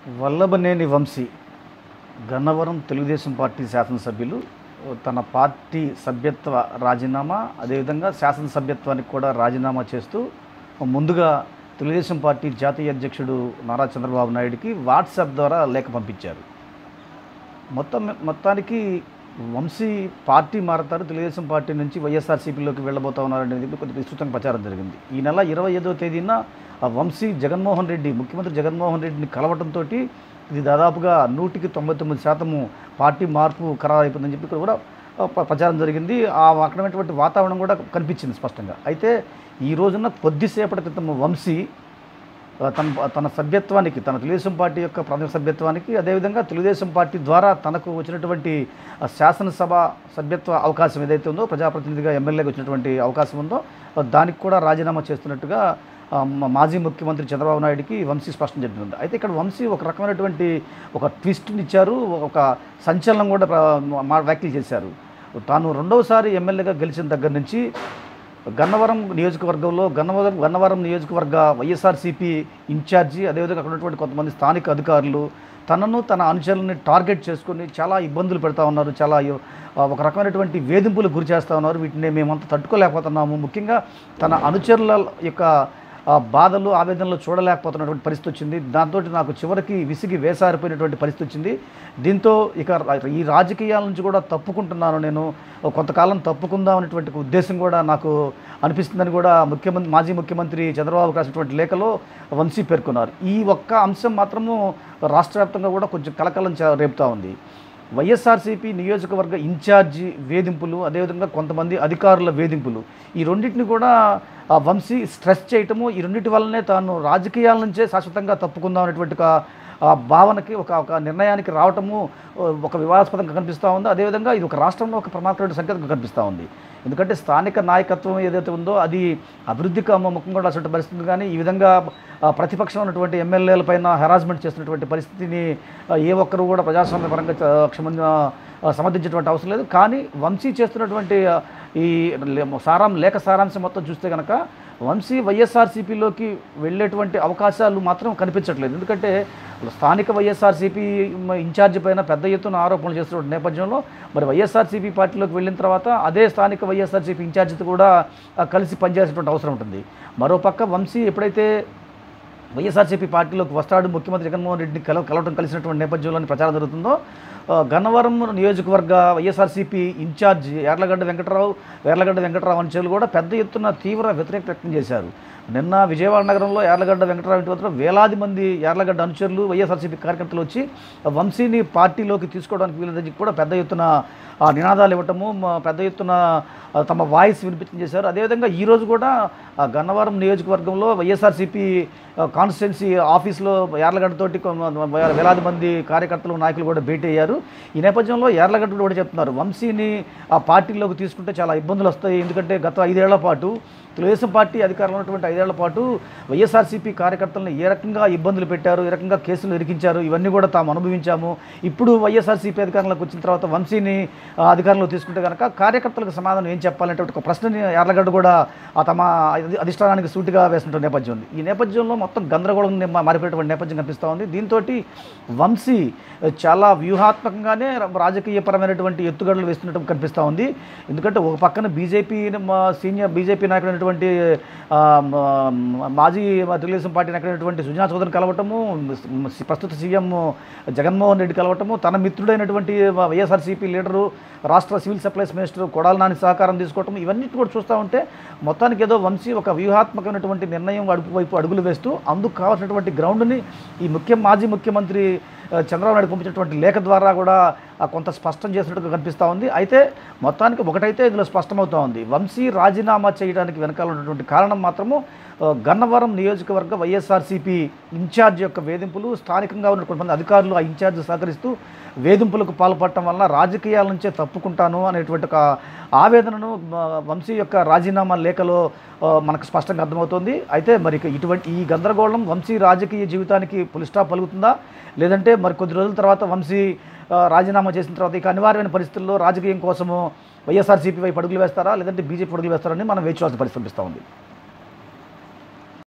Vallabhaneni Vamsi Gannavaram Telugu Desam party శాసనసభ్యులు తన party సభ్యత్వ రాజీనామా అదేవిధంగా శాసనసభ్యత్వానికి కూడా రాజీనామా చేస్తూ ముందుగా తెలుగుదేశం పార్టీ జాతీయ అధ్యక్షుడు నారా చంద్రబాబు నాయుడికి వాట్సాప్ ద్వారా లేఖ పంపించారు మొత్తం మొత్తానికి వంశీ పార్టీ మారతారు తెలుగుదేశం పార్టీ నుంచి వైఎస్ఆర్సీపీలోకి వెళ్ళబోతా ఉన్నారనేది కొద్దిగా విస్తృతంగా ప్రచారం జరిగింది ఈ నెల ఇరవై ఐదో తేదీన ఆ వంశీ జగన్మోహన్ రెడ్డి ముఖ్యమంత్రి జగన్మోహన్ రెడ్డిని కలవటంతో ఇది దాదాపుగా నూటికి తొంభై తొమ్మిది శాతము పార్టీ మార్పు ఖరారు అయిపోయిందని చెప్పి ఇక్కడ కూడా ఆ, ప్ర- ప్రచారం జరిగింది ఆ అక్కడమైనటువంటి వాతావరణం కూడా కనిపించింది స్పష్టంగా అయితే ఈ రోజున కొద్దిసేపటి క్రితం వంశీ ఆ, తన తన సభ్యత్వానికి తన తెలుగుదేశం పార్టీ యొక్క ప్రాథమిక సభ్యత్వానికి అదేవిధంగా తెలుగుదేశం పార్టీ ద్వారా తనకు వచ్చినటువంటి ఆ, శాసనసభ సభ్యత్వ అవకాశం ఏదైతే ఉందో ప్రజాప్రతినిధిగా ఎమ్మెల్యేగా వచ్చినటువంటి అవకాశం ఉందో ఆ, దానికి కూడా రాజీనామా చేస్తున్నట్టుగా ఆ, మ- మాజీ ముఖ్యమంత్రి చంద్రబాబు నాయుడికి వంశీ స్పష్టం చెప్తుంది అయితే ఇక్కడ వంశీ ఒక రకమైనటువంటి ఒక ట్విస్ట్ని ఇచ్చారు ఒక సంచలనం కూడా ప్ర- మా వ్యాఖ్యలు చేశారు తాను రెండవసారి ఎమ్మెల్యేగా గెలిచిన దగ్గర నుంచి గన్నవరం నియోజకవర్గంలో గన్నవరం గన్నవరం నియోజకవర్గ వైఎస్ఆర్సీపీ ఇన్ఛార్జి అదేవిధంగా అక్కడ ఉన్నటువంటి కొంతమంది స్థానిక అధికారులు తనను తన అనుచరులని టార్గెట్ చేసుకొని చాలా ఇబ్బందులు పెడతా ఉన్నారు చాలా ఆ, ఒక రకమైనటువంటి వేధింపులకు గురి చేస్తూ ఉన్నారు వీటిని మేమంతా తట్టుకోలేకపోతున్నాము ముఖ్యంగా తన అనుచరుల యొక్క ఆ బాధలు ఆవేదనలు చూడలేకపోతున్నటువంటి పరిస్థితి వచ్చింది దాంతో నాకు చివరికి విసిగి వేసారిపోయినటువంటి పరిస్థితి వచ్చింది దీంతో ఇక రా- ఈ రాజకీయాల నుంచి కూడా తప్పుకుంటున్నాను నేను కొంతకాలం తప్పుకుందాం అనేటువంటి ఉద్దేశం కూడా నాకు అనిపిస్తుందని కూడా ముఖ్యమంత్రి మాజీ ముఖ్యమంత్రి చంద్రబాబు రాసినటువంటి లేఖలో వంశీ పేర్కొన్నారు ఈ ఒక్క అంశం మాత్రము రాష్ట్ర వ్యాప్తంగా కూడా కొంచెం కలకలం చే- రేపుతా ఉంది వైఎస్ఆర్సీపీ నియోజకవర్గ ఇన్ఛార్జి వేధింపులు అదేవిధంగా కొంతమంది అధికారుల వేధింపులు ఈ రెండింటిని కూడా ఆ వంశీ స్ట్రెస్ చేయటము ఈ రెండింటి వల్లనే తాను రాజకీయాల నుంచే శాశ్వతంగా తప్పుకుందాం అనేటువంటి ఒక ఆ భావనకి ఒక ఒక నిర్ణయానికి రావటము ఓ, ఒక వివాదాస్పదంగా కనిపిస్తూ ఉంది అదేవిధంగా ఇది ఒక రాష్ట్రంలో ఒక ప్రమాదకరమైన సంకేతంగా కనిపిస్తూ ఉంది ఎందుకంటే స్థానిక నాయకత్వం ఏదైతే ఉందో అది అభివృద్ధికి ముఖం కూడా అసలు పరిస్థితి కానీ ఈ విధంగా ఆ, ప్రతిపక్షం ఉన్నటువంటి ఎమ్మెల్యేల పైన హెరాస్మెంట్ చేస్తున్నటువంటి పరిస్థితిని ఆ, ఏ ఒక్కరు కూడా ప్రజాస్వామ్య పరంగా చ- క్షమ ఆ, సమర్థించేటువంటి అవసరం లేదు కానీ వంశీ చేస్తున్నటువంటి ఆ, ఈ లే- సారాం లేఖ సారాంశం మొత్తం చూస్తే కనుక వంశీ వైఎస్ఆర్సీపీలోకి వెళ్ళేటువంటి అవకాశాలు మాత్రం కనిపించట్లేదు ఎందుకంటే స్థానిక వైఎస్ఆర్సీపీ ఇన్ఛార్జి పైన పెద్ద ఎత్తున ఆరోపణలు చేస్తున్న నేపథ్యంలో మరి వైఎస్ఆర్సీపీ పార్టీలోకి వెళ్ళిన తర్వాత అదే స్థానిక వైఎస్ఆర్సీపీ ఇన్ఛార్జితో కూడా ఆ, కలిసి పనిచేసేటువంటి అవసరం ఉంటుంది మరోపక్క వంశీ ఎప్పుడైతే వైఎస్ఆర్సీపీ పార్టీలోకి వస్తాడు ముఖ్యమంత్రి జగన్మోహన్ రెడ్డిని కల కలవటం కలిసినటువంటి నేపథ్యంలోని ప్రచారం జరుగుతుందో ఆ, గన్నవరం నియోజకవర్గ వైఎస్ఆర్సీపీ ఇన్ఛార్జ్ యార్లగడ్డ వెంకటరావు యార్లగడ్డ వెంకటరావు అనుచరులు కూడా పెద్ద ఎత్తున తీవ్ర వ్యతిరేకత వ్యక్తం చేశారు నిన్న విజయవాడ నగరంలో యార్లగడ్డ వెంకటరావు ఇంటి వద్ద వేలాది మంది యార్లగడ్డ అనుచరులు వైఎస్ఆర్సీపీ కార్యకర్తలు వచ్చి వంశీని పార్టీలోకి తీసుకోవడానికి వీళ్ళని చెప్పి కూడా పెద్ద ఎత్తున ఆ, నినాదాలు ఇవ్వటము మ- పెద్ద ఎత్తున ఆ, తమ వాయిస్ వినిపించడం చేశారు అదేవిధంగా ఈరోజు కూడా ఆ, గన్నవరం నియోజకవర్గంలో వైఎస్ఆర్సీపీ కాన్స్టిట్యున్సీ ఆఫీస్లో యార్లగడ్డతోటి కొ- వేలాది మంది కార్యకర్తలు నాయకులు కూడా భేటీ అయ్యారు ఈ నేపథ్యంలో యార్లగడ్డ కూడా చెప్తున్నారు వంశీని ఆ పార్టీలోకి తీసుకుంటే చాలా ఇబ్బందులు వస్తాయి ఎందుకంటే గత ఐదేళ్ల పాటు తెలుగుదేశం పార్టీ అధికారంలో ఉన్నటువంటి ఐదేళ్ల పాటు వైఎస్ఆర్సీపీ కార్యకర్తలను ఏ రకంగా ఇబ్బందులు పెట్టారు ఏ రకంగా కేసులు ఇరికించారు ఇవన్నీ కూడా తాము అనుభవించాము ఇప్పుడు వైఎస్ఆర్సీపీ అధికారంలోకి వచ్చిన తర్వాత వంశీని ఆ, అధికారంలోకి తీసుకుంటే కనుక కార్యకర్తలకు సమాధానం ఏం చెప్పాలంటే ఒక ప్రశ్నని యార్లగడ్డ కూడా ఆ తమ అధి- అధిష్టానానికి సూటిగా వేసినటువంటి నేపథ్యం ఉంది ఈ నేపథ్యంలో మొత్తం గందరగోళం నే- మారిపోయేటువంటి నేపథ్యం కనిపిస్తూ ఉంది దీంతో వంశీ చాలా వ్యూహాత్మకంగానే రాజకీయపరమైనటువంటి ఎత్తుగడలు వేస్తున్నట్టు కనిపిస్తూ ఉంది ఎందుకంటే ఒక పక్కన బీజేపీ సీనియర్ బీజేపీ నాయకుడైనటువంటి ఆ, మ- మాజీ తెలుగుదేశం పార్టీ నాయకుడైనటువంటి సుజనా చౌదరిని కలవటము సి- ప్రస్తుత సీఎం జగన్మోహన్ రెడ్డి కలవటము తన మిత్రుడైనటువంటి వైఎస్ఆర్సీపీ లీడరు రాష్ట్ర civil supplies minister Kodali Nani సహకారం తీసుకోవటం ఇవన్నీ కూడా చూస్తూ ఉంటే మొత్తానికి ఏదో వంశీ ఒక వ్యూహాత్మకమైనటువంటి నిర్ణయం అడుగు వైపు అడుగులు వేస్తూ అందుకు కావాల్సినటువంటి గ్రౌండ్ని ఈ ముఖ్య మాజీ ముఖ్యమంత్రి ఆ, చంద్రబాబు నాయుడు పంపించినటువంటి లేఖ ద్వారా కూడా ఆ, కొంత స్పష్టం చేసినట్టుగా కనిపిస్తూ ఉంది అయితే మొత్తానికి ఒకటైతే ఇందులో స్పష్టమవుతూ ఉంది వంశీ రాజీనామా చేయడానికి వెనకాల ఉన్నటువంటి కారణం మాత్రము ఆ, గన్నవరం నియోజకవర్గ వైఎస్ఆర్సీపీ ఇన్ఛార్జ్ యొక్క వేధింపులు స్థానికంగా ఉన్న కొంతమంది అధికారులు ఆ ఇన్ఛార్జ్ సహకరిస్తూ వేధింపులకు పాల్పడటం వలన రాజకీయాల నుంచే తప్పుకుంటాను అనేటువంటి ఒక ఆవేదనను ఆ, వంశీ యొక్క రాజీనామా లేఖలో ఆ, మనకు స్పష్టంగా అర్థమవుతోంది అయితే మరి ఇక ఇటువంటి ఈ గందరగోళం వంశీ రాజకీయ జీవితానికి పులి స్టాప్ పలుకుతుందా లేదంటే మరి కొద్ది రోజుల తర్వాత వంశీ ఆ, రాజీనామా చేసిన తర్వాత ఇక అనివార్యమైన పరిస్థితుల్లో రాజకీయం కోసము వైఎస్ఆర్సీపీ వైపు అడుగులు వేస్తారా లేదంటే బీజేపీ అడుగులు వేస్తారని మనం వేచి చూడాల్సిన పరిస్థితి కనిపిస్తూ ఉంది